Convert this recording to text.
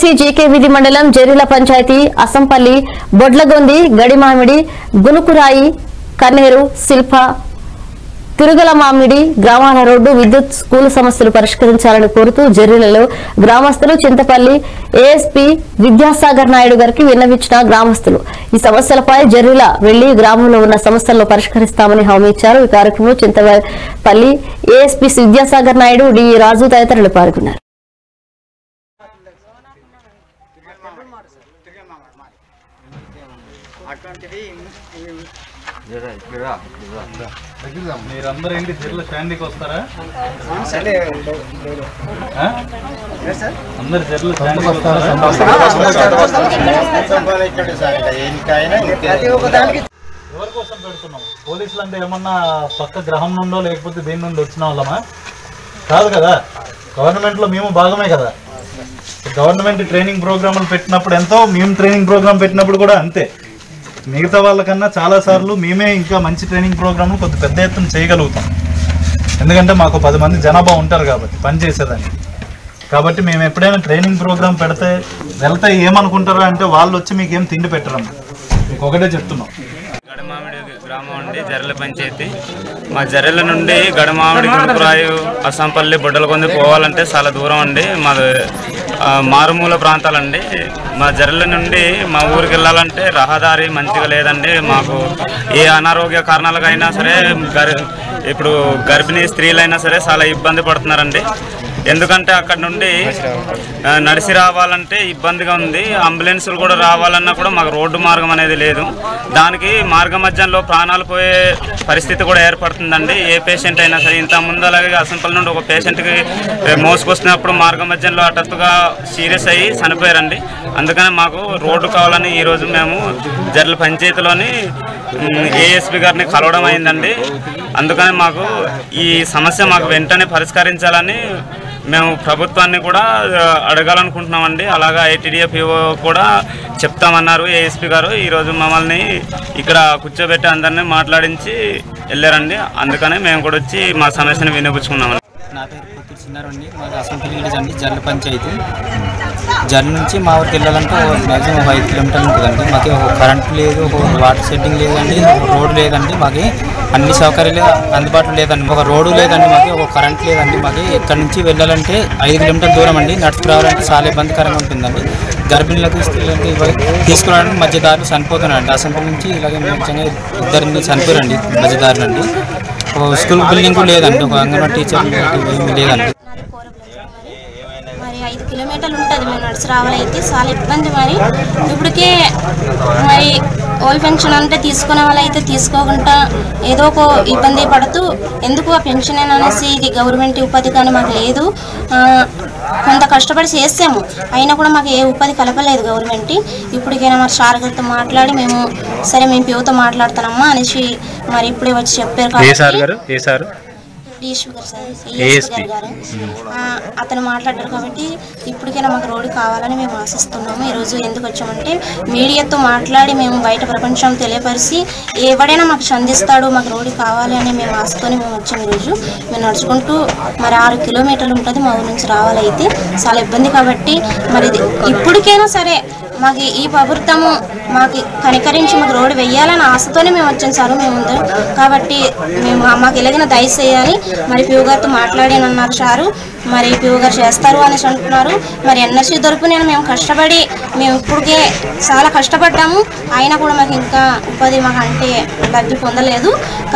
ASP GK విధి మండలం జెరిల పంచాయతీ అసంపల్లి బొడ్లగొంది గడిమామిడి గునుకురాయి కన్నేరు శిల్ప తిరుగల మామిడి గ్రామాల రోడ్డు విద్యుత్ స్కూల్ సమస్యలు పరిష్కరించాలని కోరుతూ జెర్రీలలో గ్రామస్తులు చింతపల్లి ఏఎస్పీ విద్యాసాగర్ నాయుడు గారికి విన్నవించిన గ్రామస్తులు ఈ సమస్యలపై జెర్రీల వెళ్లి గ్రామంలో ఉన్న సమస్యలను పరిష్కరిస్తామని హామీ ఇచ్చారు ఈ కార్యక్రమంలో చింతపల్లి ఏఎస్పీ విద్యాసాగర్ నాయుడు డి రాజు తదితరులు పాల్గొన్నారు అటువంటిది మీరందరూ ఏంటి జిల్లా స్టాండ్కి వస్తారా సరే ఆ? అందరు జిల్లా స్టాండ్కి వస్తారా ప్రతి ఒక్క దానికి ఎవరి కోసం పెడుతున్నాం పోలీసులు అంటే ఏమన్నా పక్క గ్రహం నుండో లేకపోతే దేని నుండి వచ్చిన వాళ్ళమా కాదు కదా గవర్నమెంట్ లో మేము భాగమే కదా గవర్నమెంట్ ట్రైనింగ్ ప్రోగ్రాములు పెట్టినప్పుడు ఎంతో మేము ట్రైనింగ్ ప్రోగ్రామ్ పెట్టినప్పుడు కూడా అంతే మిగతా వాళ్ళకన్నా చాలా సార్లు మేమే ఇంకా మంచి ట్రైనింగ్ ప్రోగ్రామ్లు కొద్ది పెద్ద ఎత్తున చేయగలుగుతాం ఎందుకంటే మాకు పది మంది జనాభా ఉంటారు కాబట్టి పని చేసేదానికి కాబట్టి మేము ఎప్పుడైనా ట్రైనింగ్ ప్రోగ్రామ్ పెడితే వెళ్తే ఏమనుకుంటారా అంటే వాళ్ళు వచ్చి మీకు ఏం తిండి పెట్టరమ్మా మీకు ఒకటే చెప్తున్నాం గడమామిడి గ్రామం అండి జర్రెల పంచాయతీ మా జర్రెల నుండి గడమామిడి గుంపురాయు అస్సాంపల్లి బుడ్డలకొంది పోవాలంటే చాలా దూరం అండి మాది ఆ, మారుమూల ప్రాంతాలండి మా జర్రెల నుండి మా ఊరికి వెళ్ళాలంటే రహదారి మంచిగా లేదండి మాకు ఏ అనారోగ్య కారణాలకైనా సరే గర్ ఇప్పుడు గర్భిణీ స్త్రీలైనా సరే చాలా ఇబ్బంది పడుతున్నారండి ఎందుకంటే అక్కడ నుండి ఆ, నడిచి రావాలంటే ఇబ్బందిగా ఉంది అంబులెన్సులు కూడా రావాలన్నా కూడా మాకు రోడ్డు మార్గం అనేది లేదు దానికి మార్గ మధ్యంలో ప్రాణాలు పోయే పరిస్థితి కూడా ఏర్పడుతుందండి ఏ పేషెంట్ అయినా సరే ఇంత ముందు అలాగే అసంపల్ నుండి ఒక పేషెంట్కి మోసుకొస్తున్నప్పుడు మార్గ మధ్యంలో హఠాత్తుగా సీరియస్ అయ్యి చనిపోయారండి అందుకని మాకు రోడ్డు కావాలని ఈరోజు మేము జర్ల పంచాయతీలోని ఏఎస్పి గారిని కలవడం అయిందండి అందుకని మాకు ఈ సమస్య మాకు వెంటనే పరిష్కరించాలని మేము ప్రభుత్వాన్ని కూడా ఆ, అడగాలనుకుంటున్నామండి అలాగా ఐటీడీఎఫ్ కూడా చెప్తామన్నారు ఏఎస్పీ గారు ఈరోజు మమ్మల్ని ఇక్కడ కూర్చోబెట్టి అందరినీ మాట్లాడించి వెళ్ళారండి అందుకనే మేము కూడా వచ్చి మా సమస్యను వినిపించుకున్నామండి నా పేరు పుత్తూరు చిన్నారండి మాది అసంపల్లి విలేజ్ అండి జర్ల పంచాయతీ జర్ల నుంచి మా ఊరికి వెళ్ళాలంటే మ్యాక్సిమం ఒక ఐదు కిలోమీటర్లు ఉంటుందండి మాకు ఒక కరెంట్ లేదు ఒక వాటర్ సెట్టింగ్ లేదండి ఒక రోడ్ లేదండి మాకు అన్ని సౌకర్యాలు అందుబాటులో లేదండి ఒక రోడ్డు లేదండి మాకు ఒక కరెంట్ లేదండి మాకు ఇక్కడ నుంచి వెళ్ళాలంటే ఐదు కిలోమీటర్ల దూరం అండి నడుచుకు రావాలంటే చాలా ఇబ్బందికరంగా ఉంటుందండి గర్భిణులకు స్త్రీలకు ఇవ్వ- తీసుకురావడానికి మధ్య దారిలో చనిపోతున్నారండి అసెంబ్లీ నుంచి ఇలాగే నిజంగా ఇద్దరిని చనిపోయారండి మధ్య దారిలో అండి ఒక స్కూల్ బిల్డింగ్ కూడా లేదండి ఒక అంగన్వాడీ టీచర్ ఏమీ లేదండి నాది కోరబులేశ్వరం మరి మరి ఐదు కిలోమీటర్లు ఉంటుంది మేము నడిచి రావాలైతే చాలా ఇబ్బంది మరి ఇప్పటికే మరి ఓల్డ్ పెన్షన్ అంటే తీసుకునే వాళ్ళైతే తీసుకోకుండా ఏదో ఒక ఇబ్బంది పడుతూ ఎందుకు ఆ పెన్షన్ అనేసి ఇది గవర్నమెంట్ ఉపాధి కానీ మాకు లేదు ఆ, కొంత కష్టపడి చేసాము అయినా కూడా మాకు ఏ ఉపాధి కలపలేదు గవర్నమెంట్ ఇప్పటికైనా మరి సార్ గారితో మాట్లాడి మేము సరే మేము పిల్లతో మాట్లాడతానమ్మా అనేసి మరి ఇప్పుడే వచ్చి చెప్పారు ఏ సార్ కాబట్టి గారు ఏ సార్ డిఎస్పీ గారు సార్ ASP. ఏఎస్పీ గారు ఆ, అతను మాట్లాడారు కాబట్టి ఇప్పటికైనా మాకు రోడ్డు కావాలని మేము ఆశిస్తున్నాము ఈరోజు ఎందుకు వచ్చామంటే మీడియాతో మాట్లాడి మేము బయట ప్రపంచం తెలియపరిచి ఎవడైనా మాకు సంధిస్తాడు మాకు రోడ్డు కావాలి అని మేము ఆశతోనే మేము వచ్చాము ఈరోజు మేము నడుచుకుంటూ మరి ఆరు కిలోమీటర్లు ఉంటుంది మా ఊరి నుంచి రావాలైతే చాలా ఇబ్బంది కాబట్టి మరి ఇది ఇప్పటికైనా సరే మాకు ఈ ప్రభుత్వము మాకు కనికరించి మాకు రోడ్డు వెయ్యాలని ఆశతోనే మేము వచ్చాం సార్ మేము ముందు కాబట్టి మేము మాకు ఎలాగైనా దయచేయాలి మరి పివ్ గారితో మాట్లాడి అని అన్నారు సారు మరి పివ్ గారు చేస్తారు అనేసి అంటున్నారు మరి ఎన్ఎస్సీ తరపు నేను మేము కష్టపడి మేము ఇప్పటికే చాలా కష్టపడ్డాము అయినా కూడా మాకు ఇంకా ఉపాధి మాకు అంటే లబ్ధి పొందలేదు